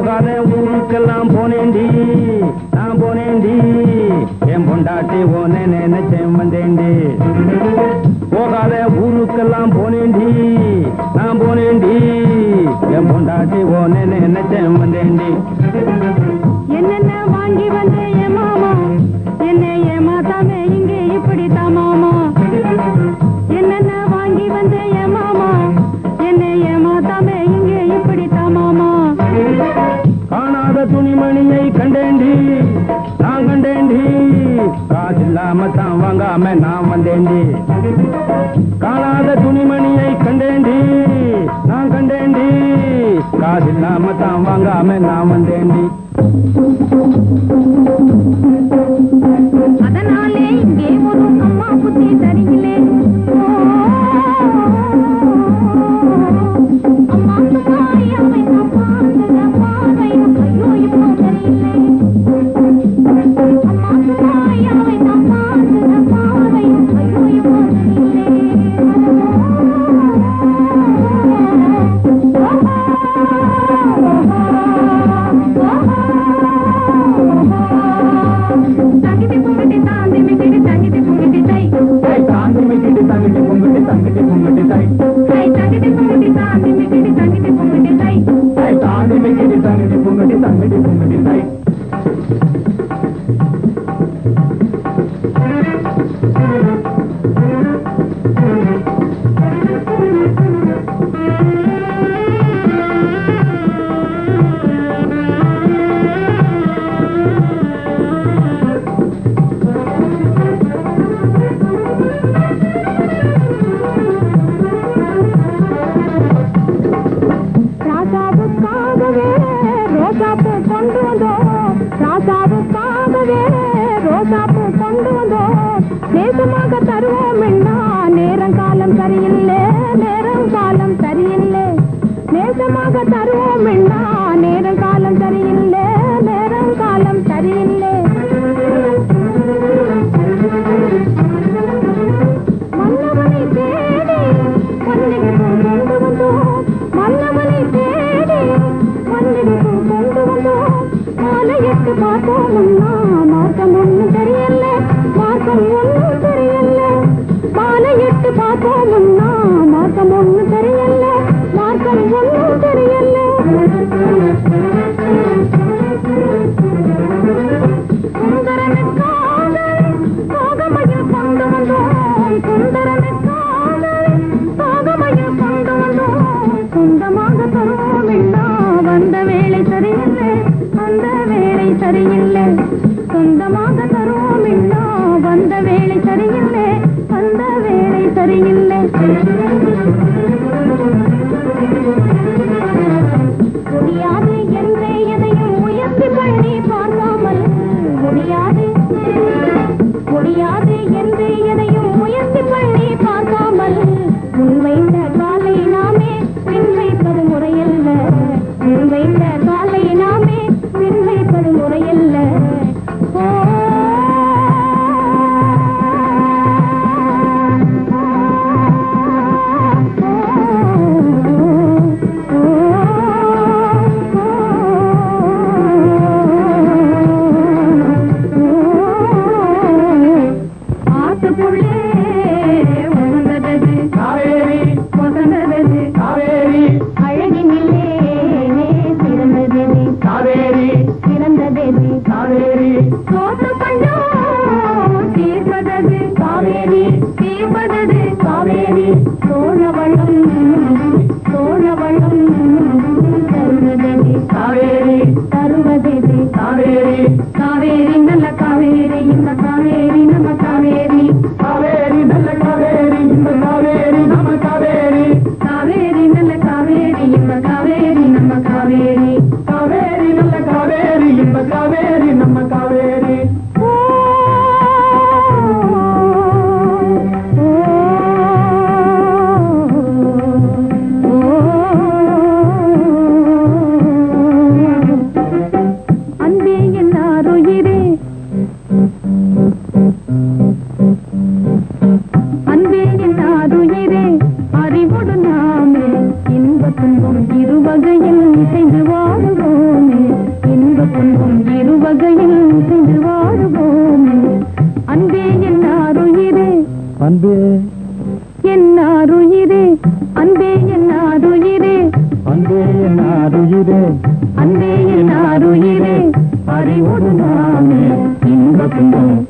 போகாத ஊருக்கெல்லாம் போனேண்டி நான் போனேண்டி என் பொண்டாட்டி ஓனே நினைச்சேன் வந்தேண்டி போகாத ஊருக்கெல்லாம் போனேண்டி நான் போனேண்டி என் பொண்டாட்டி ஓனே நினைச்சேன் வந்தேண்டி என்னென்ன வாங்கி வந்த என் மாமா என்னை ஏமாத்தாம இங்கே இப்படித்தான் மாமா என்னென்ன வாங்கி வந்த என் மாமா என்னை ஏமாத்தாம இங்கே இப்படித்தான் மாமா காணாத துணிமணியை கண்டேண்டி நான் கண்டேண்டி காசு இல்லாம தான் வாங்காம நான் வந்தேண்டி காணாத துணிமணியை கண்டேண்டி நான் கண்டேண்டி காசு இல்லாம தான் வாங்காம நான் வந்தேண்டி அதனாலே இங்கே ஒரு அம்மா புத்தி சரியில்லை ஓ, அம்மா சுமாரி அவை நான் பார்க்கிற பார்வை ஐயோ இப்போ சரியில்லை அம்மா சுமாரி அவை நான் பார்க்கிற பார்வை ஐயோ இப்போ தங்கிட்டு பொங்கிட்டு தாண்டி மிக்கிட்டு தங்கிட்டு பொங்கிட்டு தை தாண்டி மிக்கிட்டு தங்கிட்டு பொங்கிட்டு தங்கிட்டு பொங்கிட்டு தை தை தங்கிட்டு பொங்கிட்டு தாண்டி மிக்கிட்டு தங்கிட்டு பொங்கிட்டு தை தாண்டி மிக்கிட்டு தங்கிட்டு பொங்கிட்டு தங்கிட்டு பொங்கிட்டு தை ராசாவுக்காகவே ரோசாப்பூ கொண்டு வந்தோம் ராசாவுக்காகவே ரோசாப்பூ கொண்டு வந்தோம் தேசமாக தருவோம் என்னா நேரம் காலம் சரியில்லை நேரம் காலம் சரியில்லை நேசமாக தருவோம் என்னா நேரம் காலம் சரியில்லை நேரம் காலம் சரியில்லை மன்னவனை தேடி மல்லிகைப்பூ கொண்டு வந்தோம் மன்னவனை தேடி மல்லிகைப்பூ கொண்டு வந்தோம் மாலையிட்டு பார்த்தோம்னா மார்க்கம் ஒண்ணும் தெரியல மார்க்கம் ஒண்ணும் தெரியல மாலையிட்டு பார்த்தோம்னா மார்க்கம் ஒண்ணும் தெரியல மார்க்கம் ஒண்ணும் தெரியல சுந்தரனுக்காக சோகமையில் கொண்டு வந்தோம் சுந்தரனுக்காக சோகமையில் கொண்டு வந்தோம் சொந்தமாக தருவோம் என்னா வந்த வேலை சரியில்லை அந்த வேலை சரியில்லை சொந்தமாக தருவோம் என்னா வந்த வேலை சரியில்லை அந்த வேலை சரியில்லை முடியாது என்ற அன்பே என்னாருயிரே அன்பே என்னாருயிரே அன்பே என் ஆருயிரே அன்பே என்னாருயிரே அறிவோடு நாமே இன்ப துன்பம்